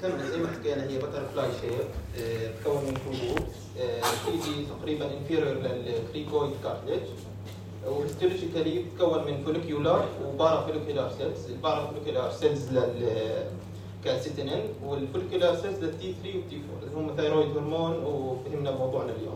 كمل زي ما حكينا هي بتر فلاي شيب تكون من كروب تيجي تقريبا انفيريور للكريكويد كارتلج وهيستولوجيكالي بتتكون من فوليكيولار وبارا فوليكيولار سيلز البارا فوليكيولار سيلز للكالسيتينين والفوليكيولار سيلز للتي 3 والتي 4 اللي هم ثايرويد هرمون وفهمنا موضوعنا اليوم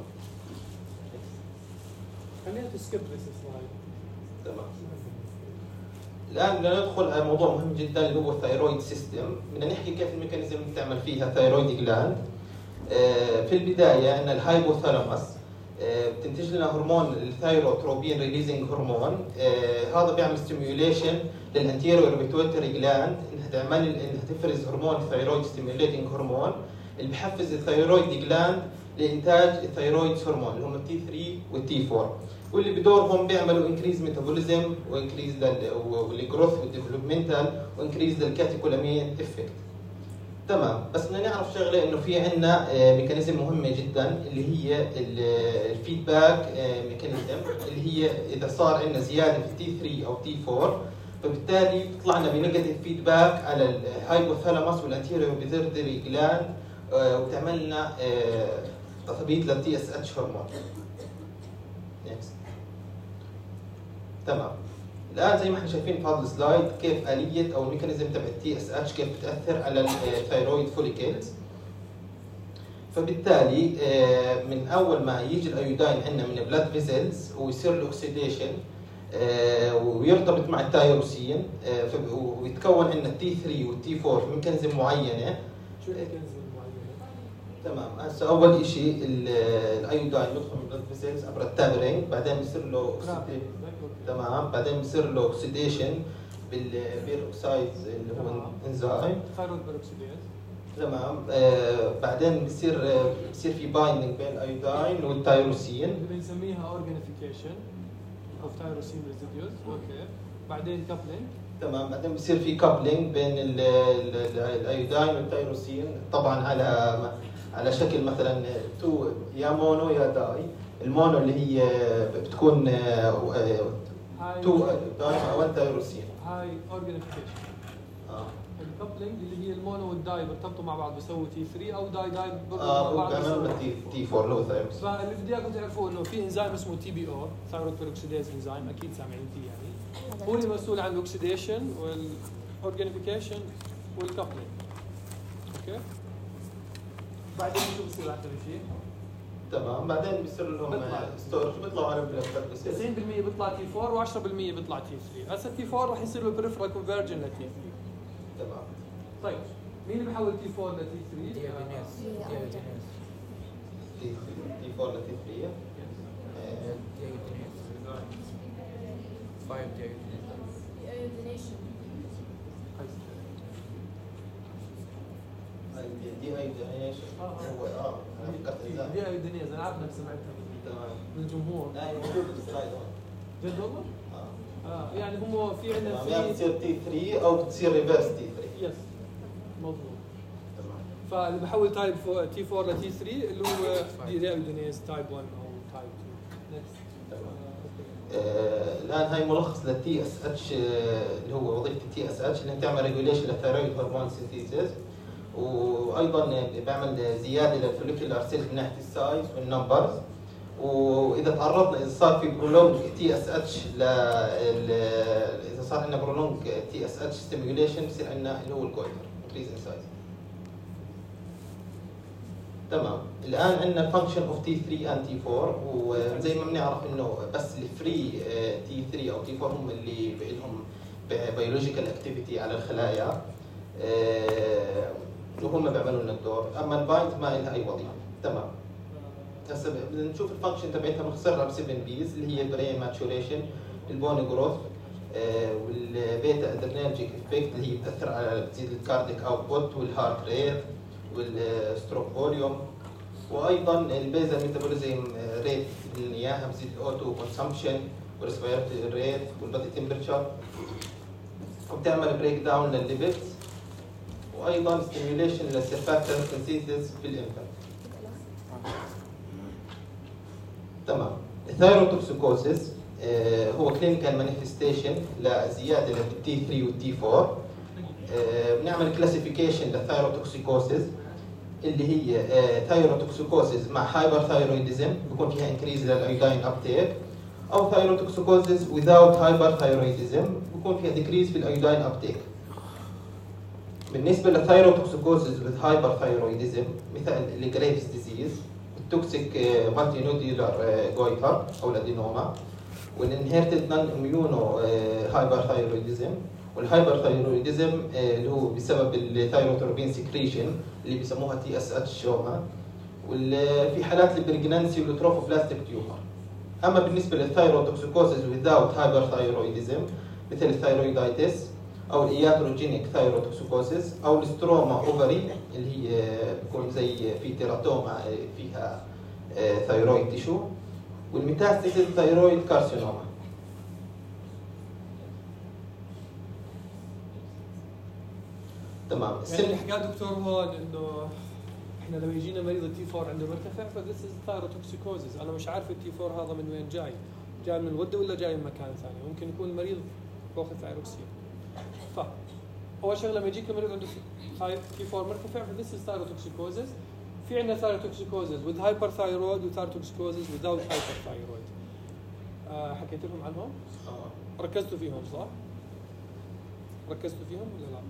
خلينا تسكيب بس سلايد تمام الان بدنا ندخل على موضوع مهم جدا اللي هو الثايرويد سيستم بدنا نحكي كيف الميكانيزم اللي بتعمل فيها ثايرويد جلاند آه، في البدايه ان الهايبوثالاموس آه، بتنتج لنا هرمون الثايروتروبين ريليزنج هرمون آه، هذا بيعمل ستيميوليشن للانتيريور بيتويتري جلاند انها تعمل انها تفرز هرمون الثايرويد ستيميوليتنج هرمون اللي بحفز الثايرويد جلاند لانتاج الثايرويد هرمون اللي هم التي 3 والتي 4 واللي بدورهم بيعملوا انكريز ميتابوليزم وانكريز للجروث والديفلوبمنتال وانكريز للكاتيكولامين افكت تمام بس بدنا نعرف شغله انه في عندنا ميكانيزم مهمه جدا اللي هي الفيدباك ميكانيزم اللي هي اذا صار عندنا زياده في تي 3 او تي 4 فبالتالي بيطلع لنا بنيجاتيف فيدباك على الهايبوثالاموس والانتيريور بيتردري جلاند وبتعمل لنا تثبيت للتي اس اتش هرمون نيكست تمام الان زي ما احنا شايفين في هذا السلايد كيف اليه او الميكانيزم تبع التي اس اتش كيف بتاثر على الثايرويد فوليكلز فبالتالي من اول ما يجي الايودين عندنا من البلاد فيزلز ويصير له اوكسيديشن ويرتبط مع التايروسين ويتكون عندنا التي 3 والتي 4 في ميكانيزم معينه شو الميكانيزم المعينه؟ تمام هسه اول شيء الايودين بيدخل من البلاد فيزلز عبر التابرينج بعدين بصير له oxidation. تمام بعدين بصير له اوكسيديشن بالبيروكسايد اللي هو انزيم ثايرويد بيروكسيديز تمام آه بعدين بصير آه بصير في بايندنج بين الايودين والتايروسين اللي بنسميها اورجانيفيكيشن اوف ثايروسين ريزيديوز اوكي بعدين كابلينج تمام بعدين بصير في كابلينج بين ال- ال- ال- الايودين والتايروسين طبعا على على شكل مثلا تو يا مونو يا داي المونو اللي هي بتكون هاي تو ايودين او تايروسين هاي اورجانيفيكيشن اه الكابلينج اللي هي المونو والداي بيرتبطوا مع بعض بيسووا تي 3 او داي داي بيرتبطوا اه مع بعض وكمان بيسووا تي تي 4 اللي هو ثايروسين فاللي بدي اياكم تعرفوا انه في انزيم اسمه تي بي او ثايرويد بيروكسيديز انزيم اكيد سامعين فيه يعني هو اللي مسؤول عن الاكسيديشن والاورجانيفيكيشن والكابلينج اوكي بعدين شو بصير اخر شيء؟ تمام بعدين بيصير لهم بيطلع. ستورج بيطلعوا على البلاد 90% بيطلع تي 4 و10% بيطلع تي 3 هسه تي 4 رح يصير له بريفرال كونفرجن لتي 3 تمام طيب مين اللي بحول تي 4 لتي 3؟ ديابينيز ديابينيز تي تي 4 لتي 3 آه، ديابينيز فايف ديابينيز دي دي اي ايش آه، آه. هو اه انا فكرت إنزال. دي ايودينيز انا عارف انك سمعتها تمام من الجمهور لا هي موجود في السلايد هون جد والله؟ اه اه يعني هم في عندنا تمام يا في بتصير تي 3 او بتصير ريفرس تي 3 يس مضبوط تمام فاللي بحول تايب تي 4 لتي 3 اللي هو دي ايودينيز تايب 1 او تايب 2 نكست تمام آه، الان هاي ملخص للتي اس اتش اللي هو وظيفه التي اس اتش اللي تعمل ريجوليشن للثيرويد هرمون سينثيسيس وايضا بيعمل زياده للفوليكولار سيلز من ناحيه السايز والنمبرز واذا تعرضنا اذا صار في برولونج تي اس اتش ل اذا صار عندنا برولونج تي اس اتش ستيميوليشن بصير عندنا اللي هو الجويتر انكريز ان سايز تمام الان عندنا فانكشن اوف تي 3 اند تي 4 وزي ما بنعرف انه بس الفري تي 3 او تي 4 هم اللي لهم بيولوجيكال اكتيفيتي على الخلايا آه، وهم بيعملوا لنا الدور اما البايند ما لها اي وظيفه تمام هسه بدنا نشوف الفانكشن تبعتها بنختصرها ب 7 بيز اللي هي برين ماتشوريشن البون جروث والبيتا ادرينرجيك افكت اللي هي بتاثر على بتزيد الكارديك اوتبوت والهارت ريت والستروك فوليوم وايضا البيزل ميتابوليزم ريت اللي اياها بتزيد الاوتو كونسمبشن والريسبيرتوري ريت والبادي تمبرتشر وبتعمل بريك داون للليبيدز وايضا ستيميوليشن للسيرفاكتور سينثيسيس في الانفانت تمام الثايروتوكسيكوسيس آه، هو كلينيكال مانيفستيشن لزياده للتي 3 والتي 4 آه، بنعمل كلاسيفيكيشن للثايروتوكسيكوسيس اللي هي ثايروتوكسيكوسيس مع هايبر ثايرويدزم بيكون فيها انكريز للايودين ابتيك او ثايروتوكسيكوسيس without hyperthyroidism بيكون فيها decrease في الايودين ابتيك بالنسبه للثايروتوكسيكوسيس with hyperthyroidism مثل الجريفز ديزيز التوكسيك مالتي نوديولار جويتر او الادينوما والانهيرتد نون اميونو هايبرثايرويدزم والهايبرثايرويدزم اللي هو بسبب الثايروتروبين سكريشن اللي بيسموها تي اس اتش شوما وفي حالات البريجنانسي والتروفوبلاستيك تيومر اما بالنسبه للثايروتوكسيكوسيس without hyperthyroidism مثل الثايرويدايتس او الاياتروجينيك ثايروتوكسيكوسيس او الستروما اوفري اللي هي بيكون زي في تيراتوما فيها ثايرويد تيشو والميتاستاسيس ثايرويد كارسينوما تمام يعني اللي السن حكاه دكتور هون انه احنا لما يجينا مريض التي 4 عنده مرتفع فذس از ثايروتوكسيكوزيس انا مش عارف التي 4 هذا من وين جاي جاي من الغده ولا جاي من مكان ثاني ممكن يكون المريض باخذ ثايروكسين ف اول شغله لما يجيك المريض عنده تي 4 مرتفع فذس از ثايروتوكسيكوزيس في عندنا ثايروتوكسيكوزيس with hyperthyroid وثايروتوكسيكوزيس without hyperthyroid آه حكيت لهم عنهم آه. ركزتوا فيهم صح؟ ركزتوا فيهم ولا لا؟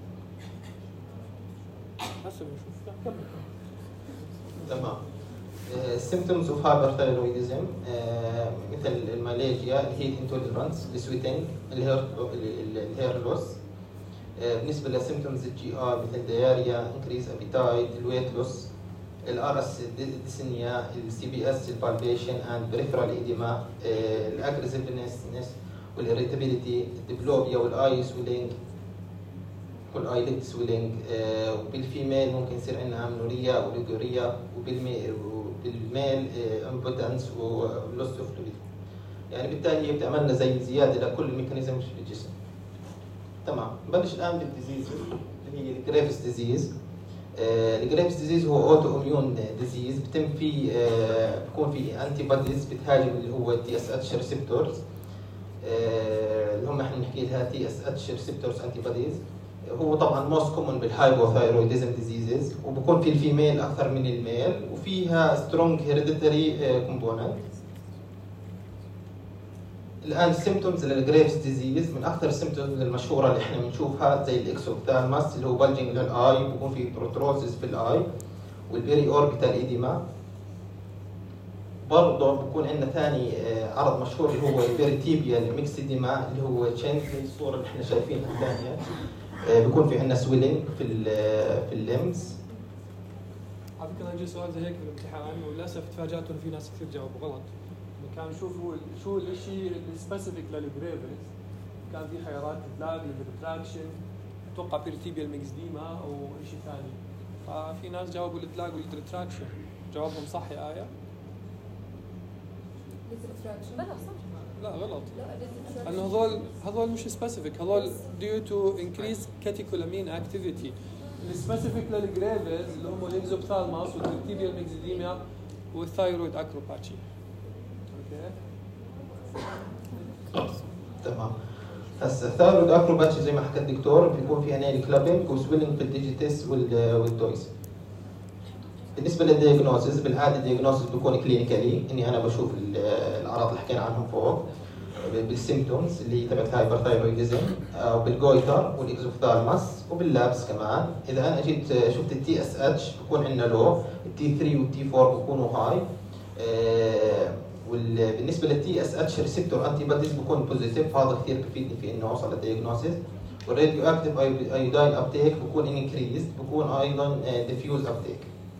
هسه بنشوف لا كمل تمام symptoms of hyperthyroidism آه، مثل الماليجيا الهيت انتوليرانس السويتنج الهير لوس بالنسبه لسيمتومز الجي ار مثل دياريا انكريز ابيتايت الويت لوس الار اس ديسنيا السي بي اس البالبيشن اند بريفرال ايديما الاجريسيفنس والاريتابيليتي الدبلوبيا والاي سويلينج والايلت سويلينج وبالفيميل ممكن يصير عندنا امنوريا وليجوريا وبالميل وبالميل امبوتنس ولوس اوف فلويد يعني بالتالي هي بتعمل لنا زي زياده لكل الميكانيزم في الجسم تمام نبلش الان بالديزيز اللي هي الجريفز ديزيز الجريفز ديزيز هو اوتو اميون ديزيز بتم فيه آه، بكون في انتي بوديز بتهاجم اللي هو التي اس اتش ريسبتورز اللي هم احنا بنحكي لها تي اس اتش ريسبتورز انتي بوديز هو طبعا موست كومن بالهايبوثايرويدزم ديزيزز وبكون في الفيميل اكثر من الميل وفيها سترونج هيريديتري كومبوننت الان السيمتومز للجريفز ديزيز من اكثر السيمتومز المشهوره اللي احنا بنشوفها زي الاكسوبتالماس اللي هو بلجنج للاي بكون في بروتروسيس في الاي والبيري اوربيتال ايديما برضه بكون عندنا ثاني آه، عرض مشهور اللي هو البيريتيبيال ميكسيديما اللي هو تشينج زي الصوره اللي احنا شايفينها الثانيه آه، بيكون في عندنا سويلنج في ال في الليمز على فكره اجى سؤال زي هيك بالامتحان وللاسف تفاجات انه في ناس كثير جاوبوا غلط إنه كان شوف هو شو الشيء السبيسيفيك للجريفز كان في خيارات تلاقي للريتراكشن اتوقع بيرتيبيال ميكسديما او شيء ثاني ففي ناس جاوبوا التلاقي والريتراكشن جوابهم صح يا آية؟ بلا صح لا غلط لا لانه هذول هذول مش سبيسيفيك هذول due to increased catecholamine activity السبيسيفيك للجريفز اللي هم الاكزوبثالماس والترتيبيال ميكزيديميا والثايرويد اكروباتشي اوكي تمام هسه الثايرويد اكروباتشي زي ما حكى الدكتور بيكون في هنا كلابينج وسويلنج في الديجيتس وال- والتويز بالنسبه للدياجنوسيس بالعاده الدياجنوسيس بيكون كلينيكالي اني انا بشوف ال- الاعراض اللي حكينا عنهم فوق بالسيمتومز اللي هي تبعت هايبرثايرويدزم او بالجويتر والاكزوفثالماس وباللابس كمان اذا انا جيت شفت التي اس اتش بكون عندنا لو التي 3 والتي 4 بكونوا هاي وبالنسبه للتي اس اتش ريسبتور انتي بوديز بكون بوزيتيف هذا كثير بفيدني في انه اوصل للدياجنوسيس والراديو اكتيف ايودين ابتيك بكون انكريزد بكون ايضا ديفيوز ابتيك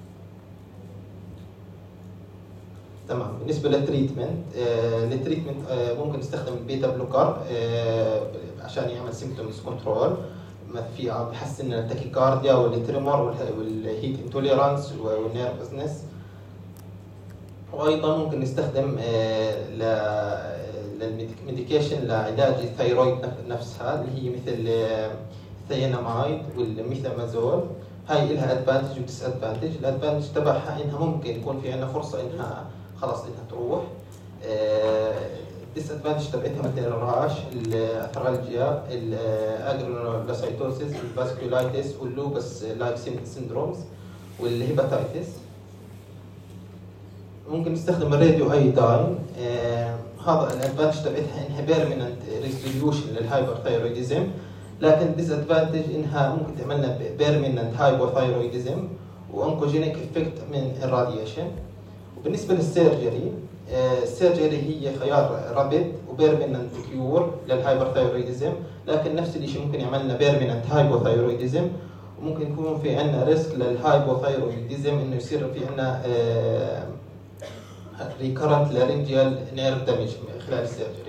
تمام بالنسبه للتريتمنت آه للتريتمنت آه ممكن نستخدم البيتا بلوكر آه عشان يعمل سيمبتومز كنترول في بحسن التاكيكارديا والتريمور والهيت انتوليرانس والنيرفزنس وايضا ممكن نستخدم آه ل للميديكيشن لعلاج الثيرويد نف- نفسها اللي هي مثل آه، الثيانامايد والميثامازول هاي لها ادفانتج وديس ادفانتج الادفانتج تبعها انها ممكن يكون في عندنا فرصه انها خلاص انها تروح الديس ادفانتج تبعتها مثل الرعاش الثرالجيا الاجرونولوسايتوسيس الفاسكولايتس واللوبس لايك سيندرومز والهيباتايتس ممكن نستخدم الراديو ايوداين آه هذا الادفانتج تبعتها انها بيرمننت ريزوليوشن للهايبرثايرويدزم لكن الديس ادفانتج انها ممكن تعملنا بيرمننت هايبوثايرويدزم وانكوجينيك افكت من الراديشن وبالنسبه للسيرجري آه، السيرجري هي خيار رابيد وبيرمننت كيور للهايبرثايرويدزم لكن نفس الشيء ممكن يعملنا بيرمننت هايبوثايرويدزم وممكن يكون في عندنا ريسك للهايبوثايرويدزم انه يصير في عندنا ريكرنت لارنجيال نيرف دامج خلال السيرجري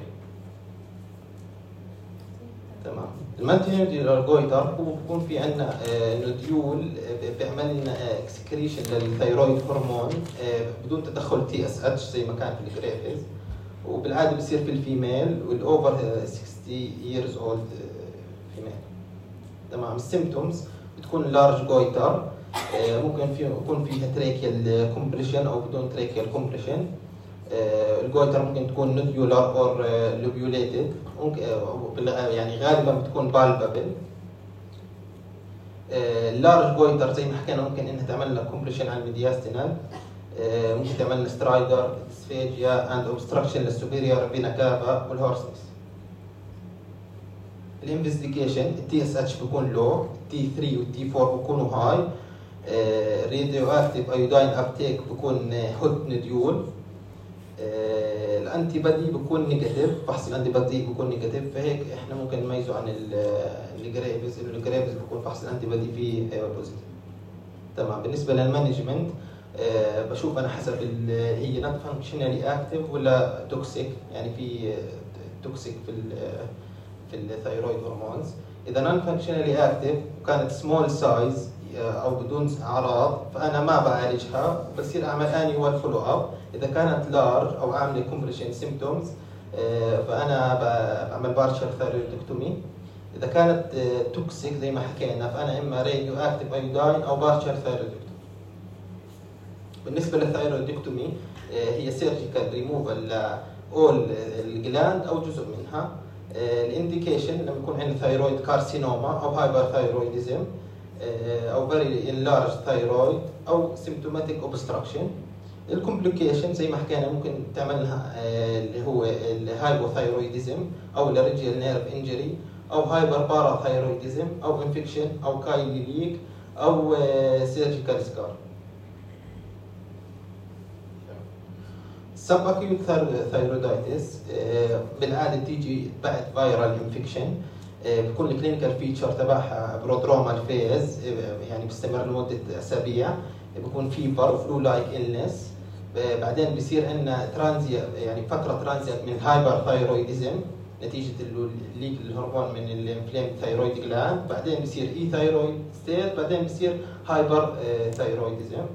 تمام المالتي جويتر هو بكون في عندنا نوديول بيعمل لنا اكسكريشن للثيرويد هرمون آه، بدون تدخل تي اس اتش زي ما كان في الجريفز وبالعاده بصير في الفيميل والاوفر 60 years اولد فيميل تمام السيمتومز بتكون لارج جويتر ممكن في يكون فيها تريكيال كومبريشن او بدون تريكيال كومبريشن الجويتر ممكن تكون نوديولار اور لوبيوليتد ممكن آه، يعني غالبا بتكون بالبابل اللارج جويتر زي ما حكينا ممكن انها تعمل لك كومبريشن على الميدياستينال آه، ممكن تعمل لنا سترايدر ديسفيجيا اند اوبستراكشن للسوبيريور فينا كافا والهورسنس الانفستيجيشن التي اس اتش بيكون لو التي 3 والتي 4 بيكونوا هاي راديو اكتيف ايوداين ابتيك بيكون هوت نديول الانتي بادي بيكون نيجاتيف فحص الانتي بادي بيكون نيجاتيف فهيك احنا ممكن نميزه عن الجريفز انه الجريفز بيكون فحص الانتي بادي فيه بوزيتيف تمام بالنسبه للمانجمنت آه، بشوف انا حسب هي نوت فانكشنالي اكتيف ولا توكسيك يعني في توكسيك في ال في الثايرويد هرمونز اذا نون فانكشنالي اكتيف وكانت سمول سايز او بدون اعراض فانا ما بعالجها بصير اعمل انيوال فولو اب اذا كانت لارج او عامله كومبريشن سيمتومز فانا بعمل بارشل ثايرويدكتومي اذا كانت توكسيك زي ما حكينا فانا اما راديو اكتيف ايوداين او بارشل ثايرويدكتومي بالنسبه للثايرويدكتومي هي سيرجيكال ريموفال لاول الجلاند او جزء منها الانديكيشن لما يكون عندنا ثايرويد كارسينوما او هايبر ثايرويدزم او فيري لارج ثايرويد او سيمتوماتيك اوبستراكشن الكومبليكيشن زي ما حكينا ممكن تعمل لها اللي هو الهايبوثايرويدزم او الريجيال نيرف انجري او هايبر باراثايرويدزم او انفكشن او كايلي ليك او سيرجيكال سكار سب اكيوت ثايرويدايتس بالعاده تيجي بعد فايرال انفكشن بيكون الكلينيكال فيتشر تبعها برودرومال فيز يعني بيستمر لمده اسابيع بيكون فيبر وفلو لايك النس بعدين بصير عندنا ترانزيا يعني فتره ترانزيا من الهايبر ثايرويدزم نتيجه الليك الهرمون من الانفلام ثايرويد جلاند بعدين بصير اي ثايرويد ستيت بعدين بصير هايبر ثايرويدزم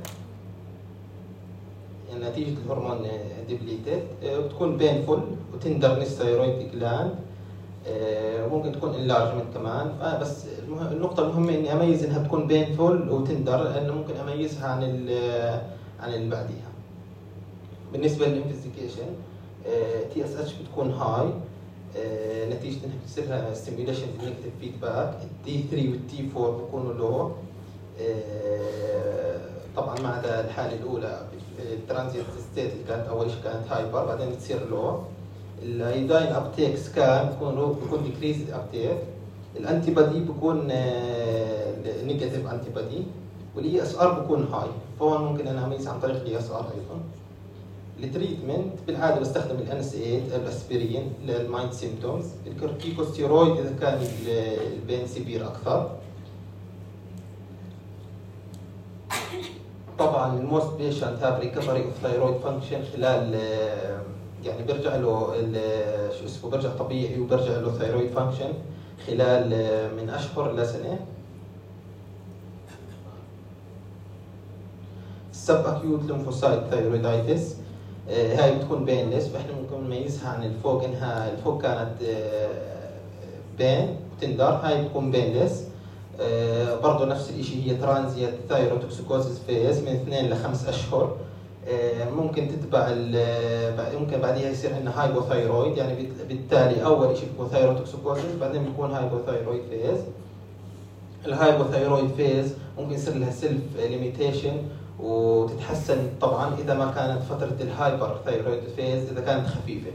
نتيجه الهرمون ديبليتد بتكون بينفول وتندرنس ثايرويد جلاند ممكن تكون انلارجمنت كمان بس النقطة المهمة اني اميز انها تكون بينفول وتندر لانه ممكن اميزها عن عن اللي بعديها. بالنسبة للانفستيجيشن تي اس اتش بتكون هاي نتيجة انها بتصير لها ستيميوليشن نيجاتيف فيدباك التي 3 والتي 4 بيكونوا لو طبعا ما عدا الحالة الأولى الترانزيت ستيت اللي كانت أول شيء كانت هايبر بعدين بتصير لو الايوداين ابتيك سكان بيكون بيكون ديكريز ابتيك الانتي بادي بيكون نيجاتيف انتي بادي والاي اس ار بيكون هاي فهون ممكن انا اميز عن طريق الاي اس ار ايضا التريتمنت بالعاده بستخدم الان اس 8 الاسبرين للمايند سيمتومز الكورتيكوستيرويد اذا كان البين سيفير اكثر طبعا الموست بيشنت هاف ريكفري اوف ثايرويد فانكشن خلال يعني بيرجع له شو اسمه بيرجع طبيعي وبيرجع له ثايرويد فانكشن خلال من اشهر لسنه السب اكيوت ليمفوسايت ثايرويدايتس هاي بتكون بينلس فاحنا ممكن نميزها عن الفوق انها الفوق كانت بين وتندر هاي بتكون بينلس برضه نفس الشيء هي ترانزيت ثايروتوكسيكوزيس فيز من اثنين لخمس اشهر آه، ممكن تتبع ال- بعد- ممكن بعديها يصير عندنا هايبوثايرويد يعني بت- بالتالي اول شيء بيكون ثايروتوكسيكوزيس بعدين بيكون هايبوثايرويد فيز الهايبوثايرويد فيز ممكن يصير لها سيلف ليميتيشن وتتحسن طبعا اذا ما كانت فتره الهايبر ثايرويد فيز اذا كانت خفيفه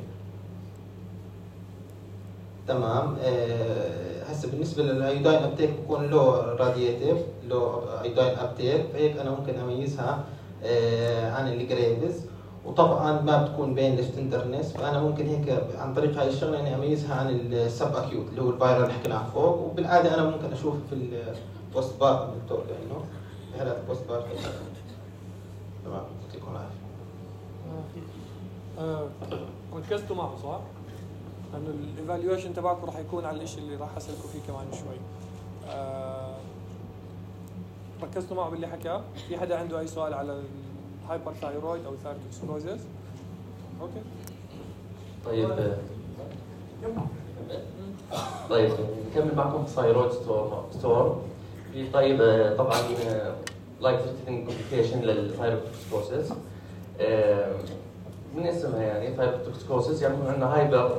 تمام آه، هسه بالنسبه للايوداين ابتيك بكون لو رادياتيف لو ايوداين ابتيك فهيك انا ممكن اميزها آه، عن الجريفز وطبعا ما بتكون بين الستندرنس فانا ممكن هيك عن طريق هاي الشغله اني اميزها عن السب اكيوت اللي هو الفايرال اللي حكينا عنه فوق وبالعاده انا ممكن اشوفه في البوست بار دكتور لانه في حالات بوست بار تمام يعطيكم العافيه آه، ركزتوا معه صح؟ لانه الايفالويشن تبعكم راح يكون على الشيء اللي راح اسالكم فيه كمان شوي. آه، ركزتوا معه باللي حكاه؟ في حدا عنده اي سؤال على الهايبر ثايرويد او ثايرويد اوكي طيب طيب نكمل معكم ثايرويد ستور ستور في طيب آه، طبعا لايف ثريتنج كومبليكيشن للثايرويد من اسمها يعني ثايرويد يعني يكون عندنا هايبر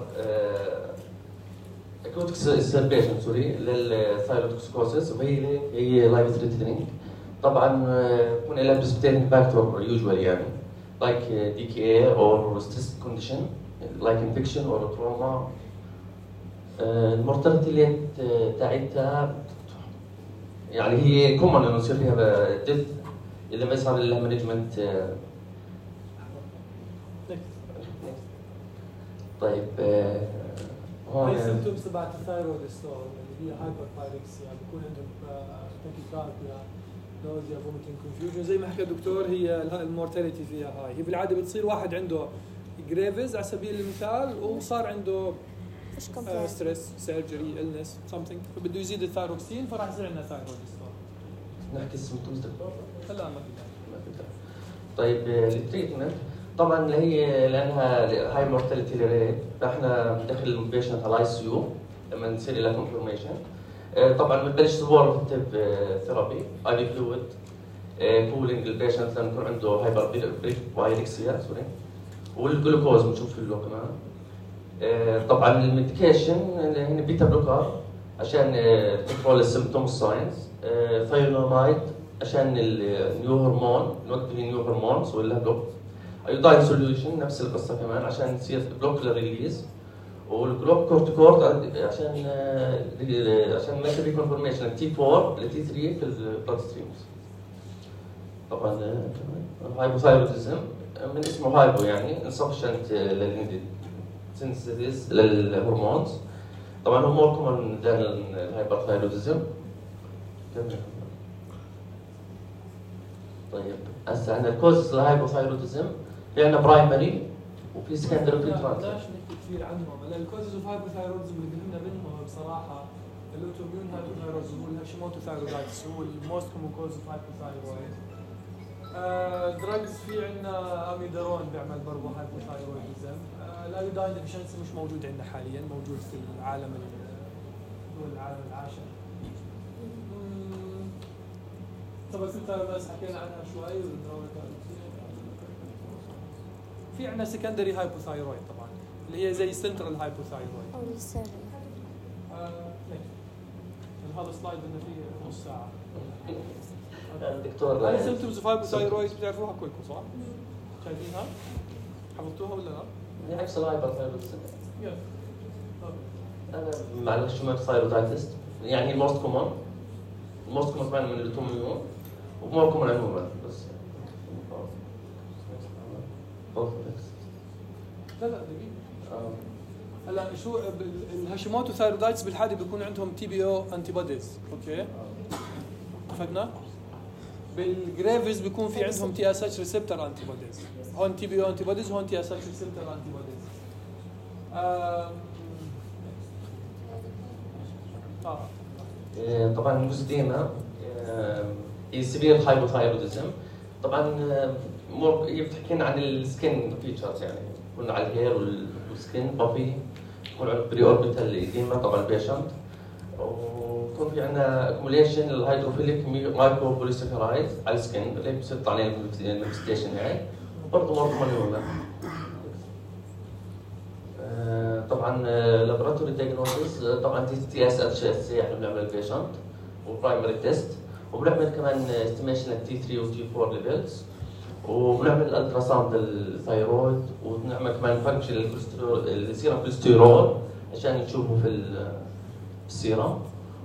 اكوت سيربيشن سوري للثايرويد وهي هي لايف ثريتنج طبعا آه، يكون لها بريسبيتيتنج فاكتور يوجوالي يعني like uh, DKA or stress condition like infection or trauma آه، المورتاليتي ريت تاعتها يعني هي كومن انه يصير فيها ديث اذا ما صار لها مانجمنت طيب آه، هون هاي السيمتومز تبعت الثايرويد ستور اللي هي هايبر بايركسيا بيكون عندهم تاكيكارديا نوزيا فوميتنج كونفيوجن زي ما حكى الدكتور هي الها- المورتاليتي فيها هاي هي بالعاده بتصير واحد عنده جريفز على سبيل المثال وصار عنده فيش كومبلين ستريس سيرجري النس سمثينج فبده يزيد الثايروكسين فراح يصير عندنا ثايرويد ستور نحكي السيمتومز دكتور هلا ما في داعي. ما في داعي. طيب آه، التريتمنت طبعا اللي هي لانها هاي مورتاليتي ريت فاحنا بندخل البيشنت على الاي سي يو لما نصير لها كونفرميشن طبعا بنبلش سبورتيف ثيرابي اي في فلويد كولينج البيشنت لما يكون عنده هايبر بايركسيا سوري والجلوكوز بنشوف له كمان آه، طبعا الميديكيشن هنا بيتا بلوكر عشان كنترول السيمتوم ساينز ثايرونايد عشان النيو هرمون نوقف النيو هرمونز ولا بلوك ايوداين سوليوشن نفس القصه كمان عشان يصير بلوك للريليز والجلوك كورتيكورد عشان آه، عشان ما يصير كونفورميشن تي 4 ل تي 3 في البلاد ستريمز طبعا آه، كمان هايبوثايروديزم من اسمه هايبو يعني insufficient للنيدد سينثيسيس للهرمونز طبعا هو مور كومن ذان الهايبرثايروديزم طيب هسه عندنا الكوزز الهايبوثايروديزم في عندنا برايمري وفي سكندري وفي لا ترانس بلاش نحكي كثير عنهم لان الكوزز اوف هايبوثايرودزم اللي بهمنا منهم بصراحه الاوتوميون هايبوثايرودزم هو الهاشيموتو ثايرويدايتس هو الموست كومون كوز اوف هايبوثايرويد دراجز في عندنا اميدارون بيعمل برضه هايبوثايرويدزم الايوداين ديفشنسي مش موجود عندنا حاليا موجود في العالم ال- دول العالم العاشر مم. طبعا كنت بس حكينا عنها شوي والدراما في عندنا سكندري هايبوثايرويد طبعا اللي هي زي سنترال هايبوثايرويد او السيرفي آه، هيك. هذا السلايد بدنا فيه نص ساعه دكتور هاي سيمتومز اوف هايبوثايرويد بتعرفوها كلكم صح؟ شايفينها؟ حفظتوها ولا لا؟ نفس الهايبرثايروديزم يلا انا معلش ما ثايرويدايتس يعني الموست كومون الموست كومون طبعا من الاوتوميون ومور كومون عموما بس لا لا دقيقه آه. هلا شو بال- الهاشيموتو ثايرويدايتس بالحاله بيكون عندهم تي بي او انتي بوديز اوكي اتفقنا؟ بالجريفز بيكون في عندهم تي اس اتش ريسبتور انتي بوديز هون تي بي او انتي بوديز هون تي اس اتش ريسبتور انتي بوديز اه آه، طبعا المستديمة هي سيفير هايبوثايروديزم طبعا آه، مور هي بتحكينا عن السكين فيتشرز يعني قلنا على الهير والسكين بافي يكون عندنا بري اوربيتال ايديما طبعا البيشنت ويكون في عندنا اكوميليشن للهيدروفيليك مايكرو بوليساكرايد على السكين اللي بتصير عليه المانيفستيشن يعني برضه برضه مليون طبعا لابراتوري دايجنوستس طبعا دي تي اس اتش اس احنا بنعمل البيشنت وبرايمري تيست وبنعمل كمان استيميشن للتي 3 والتي 4 ليفلز وبنعمل الترا ساوند للثايرويد وبنعمل كمان فانكشن للكوليسترول السيرم كوليسترول عشان نشوفه في ال- في السيرم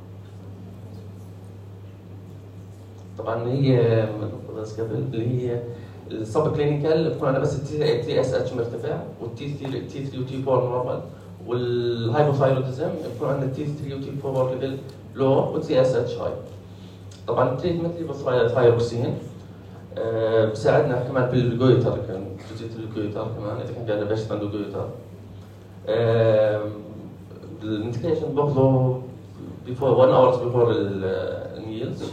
طبعا هي بس قبل اللي هي السب كلينيكال بتكون عندنا بس التي تي اس اتش مرتفع والتي 3 تي 3 وتي 4 نورمال والهايبوثايروديزم بيكون عندنا التي 3 وتي 4 ليفل لو والتي اس اتش هاي طبعا التريتمنت اللي بس ثايروكسين آه، بساعدنا كمان بالجويتر كان جزئيه الجويتر كمان اذا كان عندنا بيشنت عنده جويتر الميديكيشن باخذه بيفور 1 اورز بيفور الميلز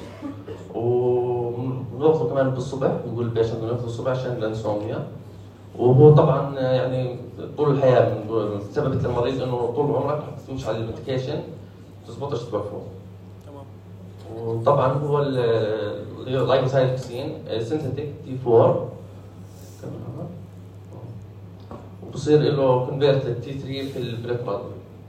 وبناخذه كمان بالصبح بنقول البيشنت بناخذه الصبح عشان الانسوميا وهو طبعا يعني طول الحياه بنقول ثبتت للمريض انه طول عمرك تمشي على الميديكيشن تظبطش توقفه تمام وطبعا هو اللايكوسايكسين سينثيتيك تي 4 وبصير له كونفيرت للتي 3 في البريفرال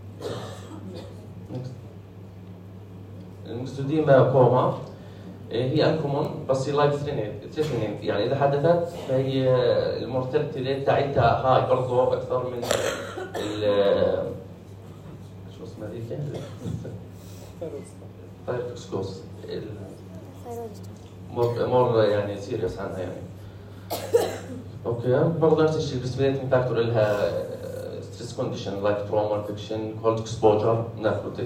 المكسوديما كوما هي انكومون بس هي لايف ثريتنينج يعني اذا حدثت فهي المورتاليتي ريت تاعتها هاي برضه اكثر من ال شو اسمها ذيك؟ فايرتوكسكوز مور مور يعني سيريس عنها يعني اوكي برضه نفس الشيء البريسبيريتنج فاكتور لها ستريس كونديشن لايك تروما انفكشن كولد اكسبوجر نافروتيك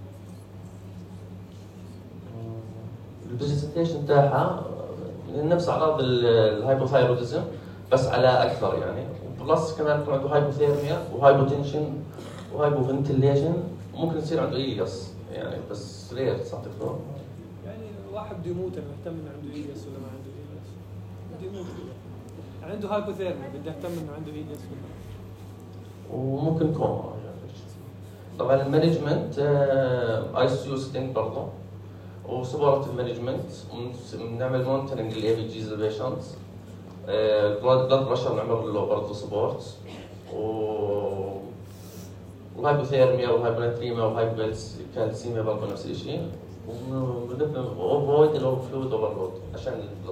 البرزنتيشن تاعها نفس اعراض ال- الهايبوثايروديزم بس على اكثر يعني بلس كمان يكون عنده هايبوثيرميا وهايبوتنشن وهايبوفنتيليشن وممكن يصير عنده ايلياس يعني بس رير صح دكتور؟ يعني واحد بده يموت انا مهتم انه عنده ايلياس ولا ما عنده ايلياس بده يموت يعني عنده هايبوثيرميا بدي اهتم انه عنده ايلياس ولا لا. وممكن كوما طبعا المانجمنت اي سي يو ستنج برضه وسبورتيف مانجمنت بنعمل مونترنج للاي بي جيز البيشنتس بلاد بريشر نعمل له برضه سبورت و والهايبوثيرميا والهايبوناتريميا والهايبوكالسيميا برضه نفس الشيء وافويد الاوفر فلويد اوفرلود عشان البلد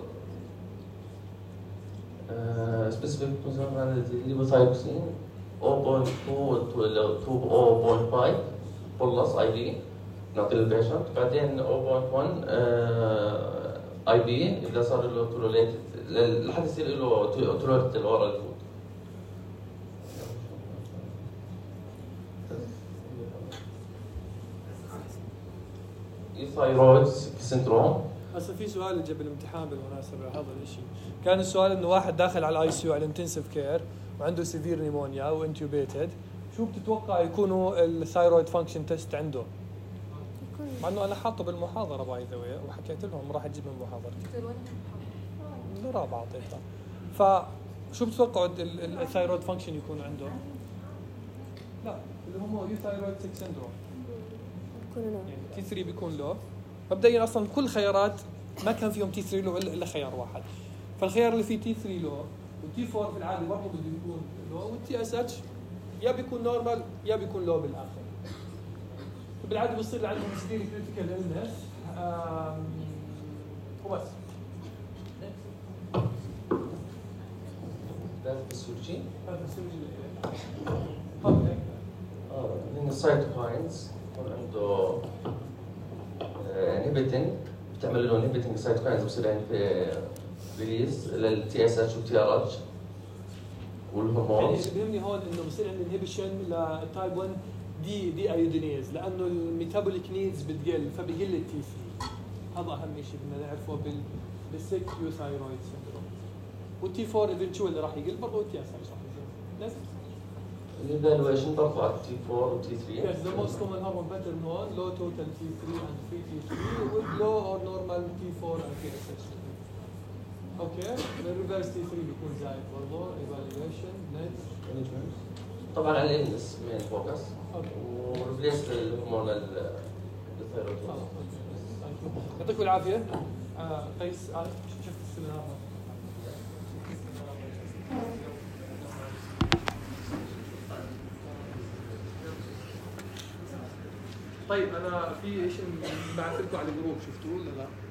سبيسيفيك الليفوثايروكسين 0.2 to 2.5 بولس اي بي نعطي للبيشنت بعدين 0.1 اي بي اذا صار له توليتد لحد يصير له توليتد الاورال فود ثايرويد سندروم هسه في سؤال اجى بالامتحان بالمناسبه هذا الشيء كان السؤال انه واحد داخل على الاي سي يو على الانتنسيف كير وعنده سيفير نيمونيا وانتوبيتد شو بتتوقع يكونوا الثايرويد فانكشن تيست عنده؟ مع انه انا حاطه بالمحاضره باي ذا وحكيت لهم راح اجيب من محاضرتي الرابعه اعطيتها فشو بتتوقعوا ال- ال- الثايرويد فانكشن يكون عنده؟ لا اللي هم يوثايرويد 6 سندروم يعني تي 3 بيكون لو مبدئيا اصلا كل خيارات ما كان فيهم تي 3 لو الا إلا خيار واحد فالخيار اللي فيه تي 3 لو والتي 4 في العاده برضه بده يكون لو والتي اس اتش يا بيكون نورمال يا بيكون لو بالاخر بالعاده بصير عندهم سيفير كريتيكال النس وبس لازم السوشي هذا السوري اوكي اه من السايتوكاينز يكون عنده انهبيتنج بتعمل له انهبيتنج سايتوكاينز بصير يعني في ريليز للتي اس اتش والتي ار اتش يعني والهرمونز اللي بيهمني هون انه بصير عندي انهبيشن لتايب 1 دي دي ايودينيز لانه الميتابوليك نيدز بتقل فبقل التي 3 هذا اهم شيء بدنا نعرفه بال بالسيك يوثايرويد سندروم والتي 4 ايفنتشولي راح يقل برضه والتي اس اتش راح يقل نفس الايفالويشن برضه على التي 4 والتي 3 Yes, the most common hormone pattern known, low total T3 and free T3 with low or normal T4 and TSH. اوكي الريفرس T3 بيكون زايد برضه evaluation next طبعا على الانس مين فوكس اوكي وريبليس الهرمون ال- الثيرويد خلاص اوكي Thank you. يعطيكم العافيه آه، قيس آه، شفت السيمينار طيب انا في شيء بعث لكم على الجروب شفتوه ولا لا؟